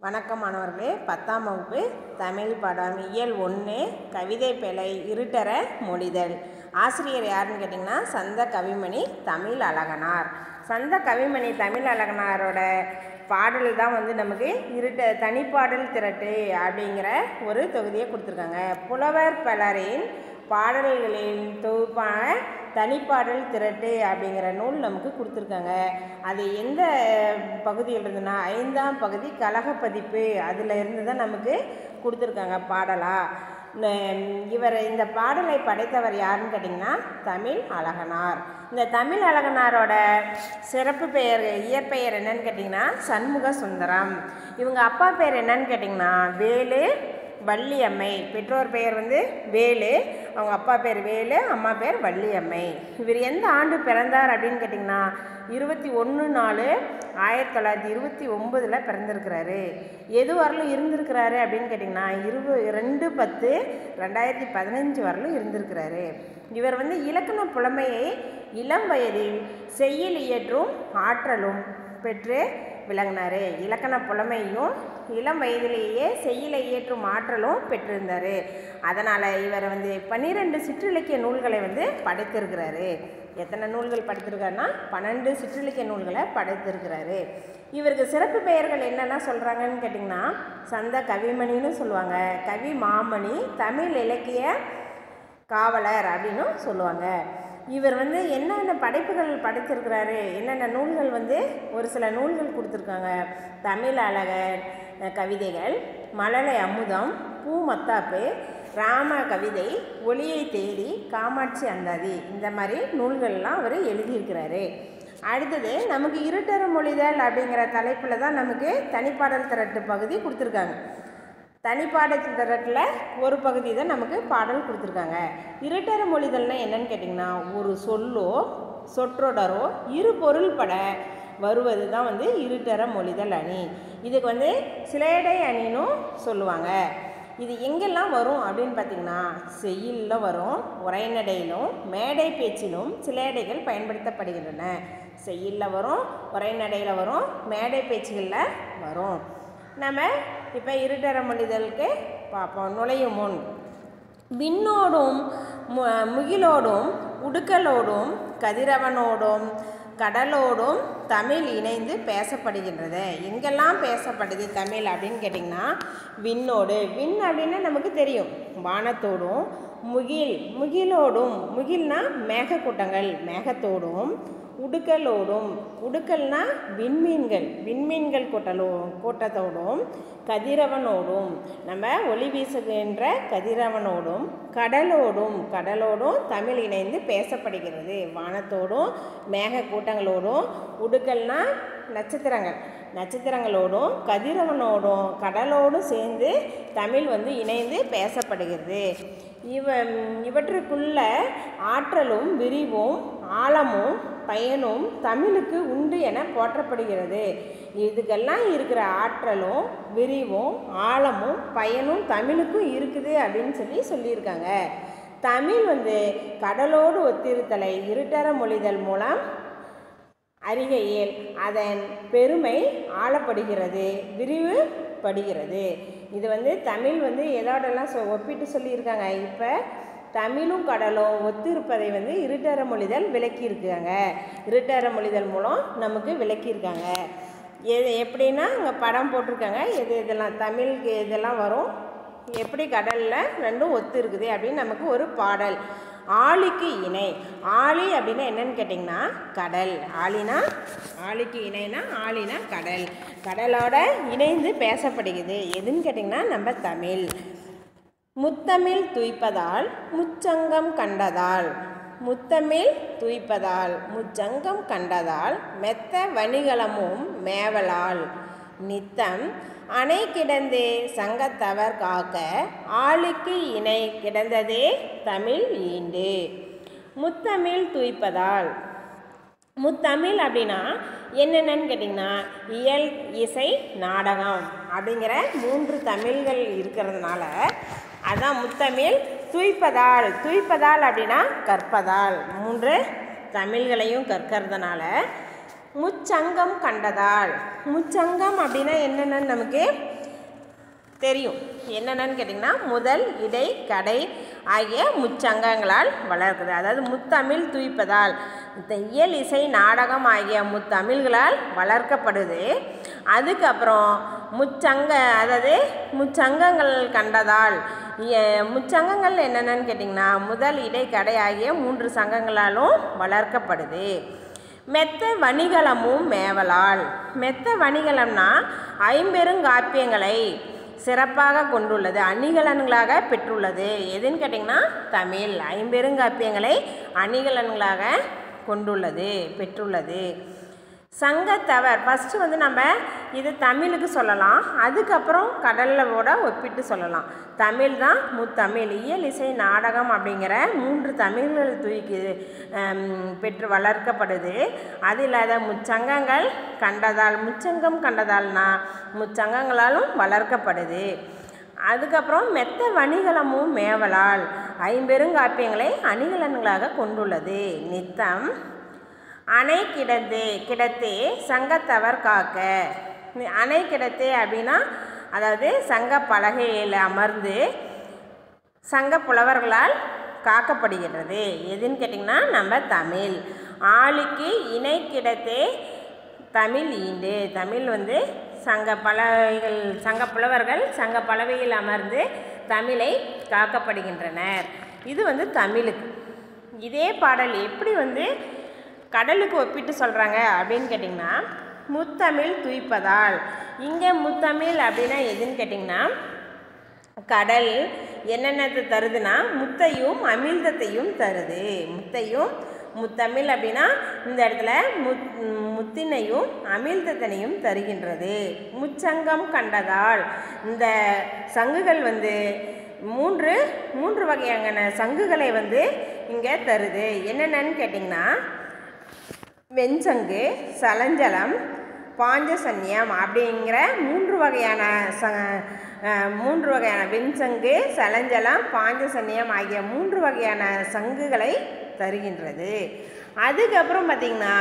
வணக்கம் மாணவர்களே பத்தாம் வகுப்பு தமிழ் படம் இயல் ஒன்று கவிதை பிழை இருட்டற மொழிதல் ஆசிரியர் யாருன்னு கேட்டிங்கன்னா சந்த கவிமணி தமிழ் அழகனார் சந்த கவிமணி தமிழ் அழகனாரோட பாடல் தான் வந்து நமக்கு இருட்ட தனிப்பாடல் திரட்டு அப்படிங்கிற ஒரு தொகுதியை கொடுத்துருக்காங்க புலவர் பலரின் பாடல்களின் தொகுப்பான தனிப்பாடல் திரட்டு அப்படிங்கிற நூல் நமக்கு கொடுத்துருக்காங்க அது எந்த பகுதியில் இருந்துன்னா ஐந்தாம் பகுதி கழக பதிப்பு அதில் இருந்து தான் நமக்கு கொடுத்துருக்காங்க பாடலாக இவர் இந்த பாடலை படைத்தவர் யாருன்னு கேட்டிங்கன்னா தமிழ் அழகனார் இந்த தமிழ் அழகனாரோட சிறப்பு பெயர் இயற்பெயர் என்னன்னு கேட்டிங்கன்னா சண்முக சுந்தரம் இவங்க அப்பா பேர் என்னன்னு கேட்டிங்கன்னா வேலு வள்ளியம்மை பெற்றோர் பெயர் வந்து வேலு அவங்க அப்பா பேர் வேலு அம்மா பேர் வள்ளியம்மை இவர் எந்த ஆண்டு பிறந்தார் அப்படின்னு கேட்டிங்கன்னா இருபத்தி ஒன்று நாலு ஆயிரத்தி தொள்ளாயிரத்தி இருபத்தி ஒம்பதில் பிறந்திருக்கிறாரு எது வரலும் இருந்திருக்கிறாரு அப்படின்னு கேட்டிங்கன்னா இருபது ரெண்டு பத்து ரெண்டாயிரத்தி பதினஞ்சு வரலும் இருந்திருக்கிறாரு இவர் வந்து இலக்கண புலமையை இளம் வயதில் செய்யில் இயற்றும் ஆற்றலும் பெற்று விளங்கினார் இலக்கண புலமையும் இளம் வயதிலேயே செய்யலை இயற்றும் ஆற்றலும் பெற்றிருந்தார் அதனால் இவர் வந்து பன்னிரெண்டு சிற்றிலக்கிய நூல்களை வந்து படைத்திருக்கிறாரு எத்தனை நூல்கள் படைத்திருக்காருன்னா பன்னெண்டு சிற்றிலக்கிய நூல்களை படைத்திருக்கிறாரு இவருக்கு சிறப்பு பெயர்கள் என்னென்ன சொல்கிறாங்கன்னு கேட்டிங்கன்னா சந்த கவிமணின்னு சொல்லுவாங்க கவி மாமணி தமிழ் இலக்கிய காவலர் அப்படின்னு சொல்லுவாங்க இவர் வந்து என்னென்ன படைப்புகள் படைத்திருக்கிறாரு என்னென்ன நூல்கள் வந்து ஒரு சில நூல்கள் கொடுத்துருக்காங்க தமிழ் அழகர் கவிதைகள் மழலை அமுதம் பூ மத்தாப்பு ராம கவிதை ஒளியை தேடி காமாட்சி அந்தாதி இந்த மாதிரி நூல்கள்லாம் அவர் எழுதியிருக்கிறாரு அடுத்தது நமக்கு இருட்டர மொழிதல் அப்படிங்கிற தலைப்பில் தான் நமக்கு தனிப்பாடல் திரட்டு பகுதி கொடுத்துருக்காங்க தனிப்பாடல் திரட்டில் ஒரு பகுதி தான் நமக்கு பாடல் கொடுத்துருக்காங்க இருட்டர மொழிதல்னா என்னன்னு கேட்டிங்கன்னா ஒரு சொல்லோ சொற்றொடரோ இரு பொருள்பட வருவது தான் வந்து இருட்டர மொழிதல் அணி இதுக்கு வந்து சிலேடை அணினும் சொல்லுவாங்க இது எங்கெல்லாம் வரும் அப்படின்னு பார்த்திங்கன்னா செய்யுளில் வரும் உரைநடையிலும் மேடை பேச்சிலும் சிலேடைகள் பயன்படுத்தப்படுகின்றன செய்யுளில் வரும் உரைநடையில் வரும் மேடை பேச்சுகளில் வரும் நம்ம இப்போ இருட்டர மொழிதலுக்கு பார்ப்போம் நுழையும் முன் விண்ணோடும் முகிலோடும் உடுக்கலோடும் கதிரவனோடும் கடலோடும் தமிழ் இணைந்து பேசப்படுகின்றது எங்கெல்லாம் பேசப்படுது தமிழ் அப்படின்னு கேட்டிங்கன்னா விண்ணோடு விண் அப்படின்னா நமக்கு தெரியும் வானத்தோடும் முகில் முகிலோடும் முகில்னா மேகக்கூட்டங்கள் மேகத்தோடும் உடுக்கலோடும் உடுக்கல்னா விண்மீன்கள் விண்மீன்கள் கூட்டலோ கூட்டத்தோடும் கதிரவனோடும் நம்ம ஒளி வீசுகின்ற கதிரவனோடும் கடலோடும் கடலோடும் தமிழ் இணைந்து பேசப்படுகிறது வானத்தோடும் மேக கூட்டங்களோடும் உடுக்கல்னா நட்சத்திரங்கள் நட்சத்திரங்களோடும் கதிரவனோடும் கடலோடும் சேர்ந்து தமிழ் வந்து இணைந்து பேசப்படுகிறது இவ இவற்றுக்குள்ள ஆற்றலும் விரிவும் ஆழமும் பயனும் தமிழுக்கு உண்டு என போற்றப்படுகிறது இதுக்கெல்லாம் இருக்கிற ஆற்றலும் விரிவும் ஆழமும் பயனும் தமிழுக்கும் இருக்குது அப்படின்னு சொல்லி சொல்லியிருக்காங்க தமிழ் வந்து கடலோடு ஒத்திருத்தலை இருட்டர மொழிதல் மூலம் அறிகையில் அதன் பெருமை ஆளப்படுகிறது விரிவுபடுகிறது இது வந்து தமிழ் வந்து எதோடெல்லாம் சொ ஒப்பிட்டு சொல்லியிருக்காங்க இப்போ தமிழும் கடலும் ஒத்து இருப்பதை வந்து இருட்டர மொழிதல் விளக்கியிருக்காங்க இருட்டர மொழிதல் மூலம் நமக்கு விளக்கியிருக்காங்க எது எப்படின்னா அங்கே படம் போட்டிருக்காங்க எது இதெல்லாம் தமிழுக்கு இதெல்லாம் வரும் எப்படி கடலில் ரெண்டும் ஒத்து இருக்குது அப்படின்னு நமக்கு ஒரு பாடல் ஆழிக்கு இணை ஆழி அப்படின்னா என்னன்னு கேட்டிங்கன்னா கடல் ஆழினா ஆழிக்கு இணைனா ஆழினா கடல் கடலோட இணைந்து பேசப்படுகிறது எதுன்னு கேட்டிங்கன்னா நம்ம தமிழ் முத்தமிழ் துய்ப்பதால் முச்சங்கம் கண்டதால் முத்தமிழ் துய்ப்பதால் முச்சங்கம் கண்டதால் மெத்த வணிகளமும் மேவலால் நித்தம் அணை கிடந்தே சங்கத்தவர் காக்க ஆளுக்கு இணை கிடந்ததே தமிழ் ஈண்டு முத்தமிழ் துய்ப்பதால் முத்தமிழ் அப்படின்னா என்னென்னு கேட்டிங்கன்னா இயல் இசை நாடகம் அப்படிங்கிற மூன்று தமிழ்கள் இருக்கிறதுனால அதான் முத்தமிழ் துய்ப்பதால் துய்ப்பதால் அப்படின்னா கற்பதால் மூன்று தமிழ்களையும் கற்கிறதுனால முச்சங்கம் கண்டதால் முச்சங்கம் அப்படின்னா என்னென்னு நமக்கு தெரியும் என்னென்னு கேட்டிங்கன்னா முதல் இடை கடை ஆகிய முச்சங்கங்களால் வளர்க்குது அதாவது முத்தமிழ் துய்ப்பதால் இந்த இயல் இசை நாடகம் ஆகிய முத்தமிழ்களால் வளர்க்கப்படுது அதுக்கப்புறம் முச்சங்க அதாவது முச்சங்கங்கள் கண்டதால் இய- முச்சங்கங்கள் என்னென்னு கேட்டிங்கன்னா முதல் இடை கடை ஆகிய மூன்று சங்கங்களாலும் வளர்க்கப்படுது மெத்த வணிகலமும் மேவலால் மெத்த வணிகலம்னா ஐம்பெருங்காப்பியங்களை சிறப்பாக கொண்டுள்ளது அணிகலன்களாக பெற்றுள்ளது எதுன்னு கேட்டிங்கன்னா தமிழ் ஐம்பெருங்காப்பியங்களை அணிகலன்களாக கொண்டுள்ளது பெற்றுள்ளது சங்கத்தவர் ஃபஸ்ட்டு வந்து நம்ம இது தமிழுக்கு சொல்லலாம் அதுக்கப்புறம் கடலோட ஒப்பிட்டு சொல்லலாம் தமிழ் தான் முத்தமிழ் இயல் இசை நாடகம் அப்படிங்கிற மூன்று தமிழ்கள் தூக்கி ஹம், பெற்று வளர்க்கப்படுது அது இல்லாத முச்சங்கங்கள் கண்டதால் முச்சங்கம் கண்டதால்னா முச்சங்கங்களாலும் வளர்க்கப்படுது அதுக்கப்புறம் மெத்த வணிகலமும் மேவலால் ஐம்பெருங்காப்பியங்களை அணிகலன்களாக கொண்டுள்ளது நித்தம் அணை கிடந்து கிடத்தே சங்கத்தவர் காக்க இந்த அணை கிடத்தே அப்படின்னா அதாவது சங்க பலகையில் அமர்ந்து சங்க புலவர்களால் காக்கப்படுகிறது எதுன்னு கேட்டிங்கன்னா நம்ம தமிழ் ஆளுக்கு இணை கிடத்தே தமிழ் ஈண்டு தமிழ் வந்து சங்க பலவைகள் சங்க புலவர்கள் சங்க பலவையில் அமர்ந்து தமிழை காக்கப்படுகின்றனர் இது வந்து தமிழுக்கு இதே பாடல் எப்படி வந்து கடலுக்கு ஒப்பிட்டு சொல்கிறாங்க அப்படின்னு கேட்டிங்கன்னா முத்தமிழ் துய்ப்பதால் இங்கே முத்தமிழ் அப்படின்னா எதுன்னு கேட்டிங்கன்னா கடல் என்னென்னது தருதுன்னா முத்தையும் அமிழ்தத்தையும் தருது முத்தையும் முத்தமிழ் அப்படின்னா இந்த இடத்துல முத் முத்தினையும் அமிழ்தத்தினையும் தருகின்றது முச்சங்கம் கண்டதால் இந்த சங்குகள் வந்து மூன்று மூன்று வகையான சங்குகளை வந்து இங்கே தருது என்னென்னு கேட்டிங்கன்னா வெஞ்சங்கு சலஞ்சலம் பாஞ்சசன்யம் அப்படிங்கிற மூன்று வகையான ச அஹ், மூன்று வகையான வெஞ்சங்கு சலஞ்சலம் பாஞ்சசன்யம் ஆகிய மூன்று வகையான சங்குகளை தருகின்றது அதுக்கப்புறம் பார்த்திங்கன்னா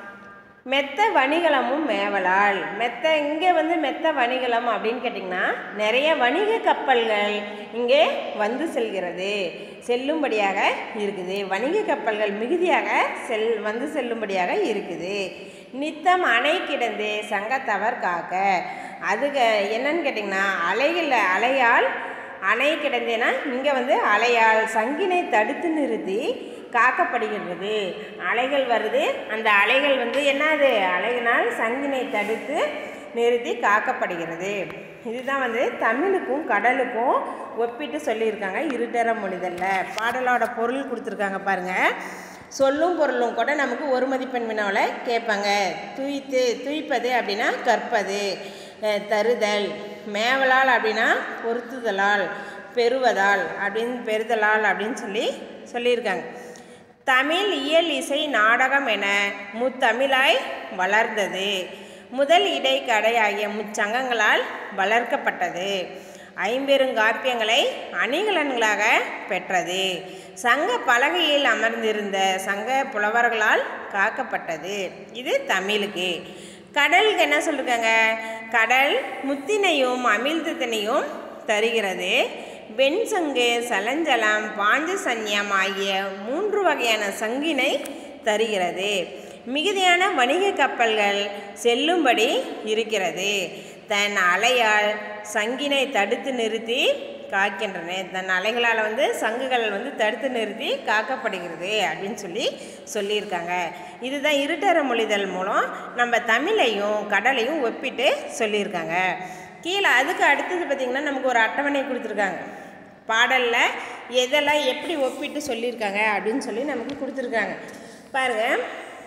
மெத்த வணிகலமும் மேவலால் மெத்த இங்கே வந்து மெத்த வணிகலம் அப்படின்னு கேட்டிங்கன்னா நிறைய வணிக கப்பல்கள் இங்கே வந்து செல்கிறது செல்லும்படியாக இருக்குது வணிக கப்பல்கள் மிகுதியாக செல் வந்து செல்லும்படியாக இருக்குது நித்தம் அணை கிடந்து சங்கத்தவர் காக்க அதுக்கு என்னன்னு கேட்டிங்கன்னா அலைகள் அலையால் அணை கிடந்தேன்னா இங்கே வந்து அலையால் சங்கினை தடுத்து நிறுத்தி காக்கப்படுகின்றது அலைகள் வருது அந்த அலைகள் வந்து என்னது அலையினால் சங்கினை தடுத்து நிறுத்தி காக்கப்படுகிறது இதுதான் வந்து தமிழுக்கும் கடலுக்கும் ஒப்பிட்டு சொல்லியிருக்காங்க இருட்டர மொழிதலில் பாடலோட பொருள் கொடுத்துருக்காங்க பாருங்கள் சொல்லும் பொருளும் கூட நமக்கு ஒரு மதிப்பெண் வினாவில் கேட்பாங்க துய்த்து துய்ப்பது அப்படின்னா கற்பது அஹ் தருதல் மேவலால் அப்படின்னா பொருத்துதலால் பெறுவதால் அப்படின்னு பெறுதலால் அப்படின்னு சொல்லி சொல்லியிருக்காங்க தமிழ் இயல் இசை நாடகம் என முத்தமிழாய் வளர்ந்தது முதல் இடைக்கடை ஆகிய முச்சங்கங்களால் வளர்க்கப்பட்டது ஐம்பெருங்காப்பியங்களை அணிகலன்களாக பெற்றது சங்க பலகையில் அமர்ந்திருந்த சங்க புலவர்களால் காக்கப்பட்டது இது தமிழுக்கு கடலுக்கு என்ன சொல்லிருக்காங்க கடல் முத்தினையும் அமிழ்தத்தினையும் தருகிறது வெண்சங்கு சலஞ்சலம் பாஞ்சசன்யம் ஆகிய மூன்று வகையான சங்கினை தருகிறது மிகுதியான வணிக கப்பல்கள் செல்லும்படி இருக்கிறது தன் அலையால் சங்கினை தடுத்து நிறுத்தி காக்கின்றன தன் அலைகளால் வந்து சங்குகள் வந்து தடுத்து நிறுத்தி காக்கப்படுகிறது அப்படின்னு சொல்லி சொல்லியிருக்காங்க இதுதான் இருட்டர மொழிதல் மூலம் நம்ம தமிழையும் கடலையும் ஒப்பிட்டு சொல்லியிருக்காங்க கீழே அதுக்கு அடுத்தது பார்த்திங்கன்னா நமக்கு ஒரு அட்டவணை கொடுத்துருக்காங்க பாடலில் எதெல்லாம் எப்படி ஒப்பிட்டு சொல்லியிருக்காங்க அப்படின்னு சொல்லி நமக்கு கொடுத்துருக்காங்க பாருங்கள்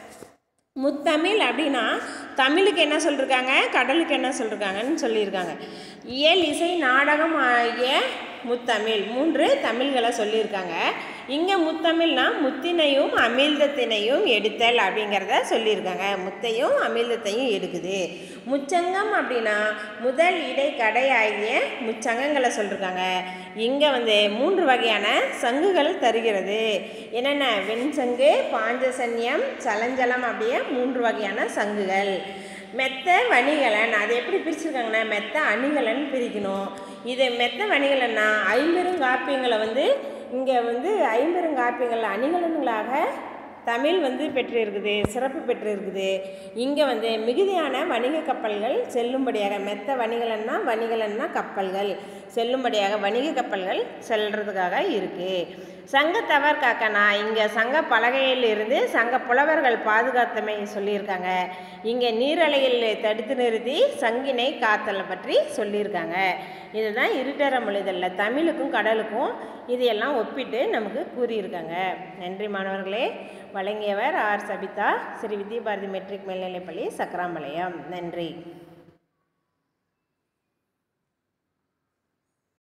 முத்தமிழ் அப்படின்னா தமிழுக்கு என்ன சொல்லியிருக்காங்க கடலுக்கு என்ன சொல்லியிருக்காங்கன்னு சொல்லியிருக்காங்க இயல் இசை நாடகம் ஆகிய முத்தமிழ் மூன்று தமிழ்களை சொல்லியிருக்காங்க இங்கே முத்தமிழ்னா முத்தினையும் அமிழ்தத்தினையும் எடுத்தல் அப்படிங்கிறத சொல்லியிருக்காங்க முத்தையும் அமிழ்தத்தையும் எடுக்குது முச்சங்கம் அப்படின்னா முதல் இடை கடை ஆகிய முச்சங்கங்களை சொல்லியிருக்காங்க இங்கே வந்து மூன்று வகையான சங்குகள் தருகிறது என்னென்ன வெண்சங்கு பாஞ்சசன்யம் சலஞ்சலம் அப்படியே மூன்று வகையான சங்குகள் மெத்த வணிகலன் அது எப்படி பிரிச்சிருக்காங்கன்னா மெத்த அணிகலன் பிரிக்கணும் இது மெத்த வணிகலன்னா ஐம்பெருங்காப்பியங்களை வந்து இங்கே வந்து ஐம்பெருங்காப்பியங்கள் அணிகலன்களாக தமிழ் வந்து பெற்றிருக்குது சிறப்பு பெற்றிருக்குது இங்கே வந்து மிகுதியான வணிக கப்பல்கள் செல்லும்படியாக மெத்த வணிகலன்னா வணிகலன்னா கப்பல்கள் செல்லும்படியாக வணிக கப்பல்கள் செல்றதுக்காக இருக்குது சங்க தவர் காக்கனா இங்கே சங்க பலகையில் இருந்து சங்க புலவர்கள் பாதுகாத்தமை சொல்லியிருக்காங்க இங்கே நீரலையில் தடுத்து நிறுத்தி சங்கினை காத்தலை பற்றி சொல்லியிருக்காங்க இதுதான் இருட்டர மொழிதலில் தமிழுக்கும் கடலுக்கும் இதையெல்லாம் ஒப்பிட்டு நமக்கு கூறியிருக்காங்க நன்றி மாணவர்களே வழங்கியவர் ஆர் சபிதா ஸ்ரீ வித்யாபாரதி மெட்ரிக் மேல்நிலைப்பள்ளி சக்கராம்பாளையம் நன்றி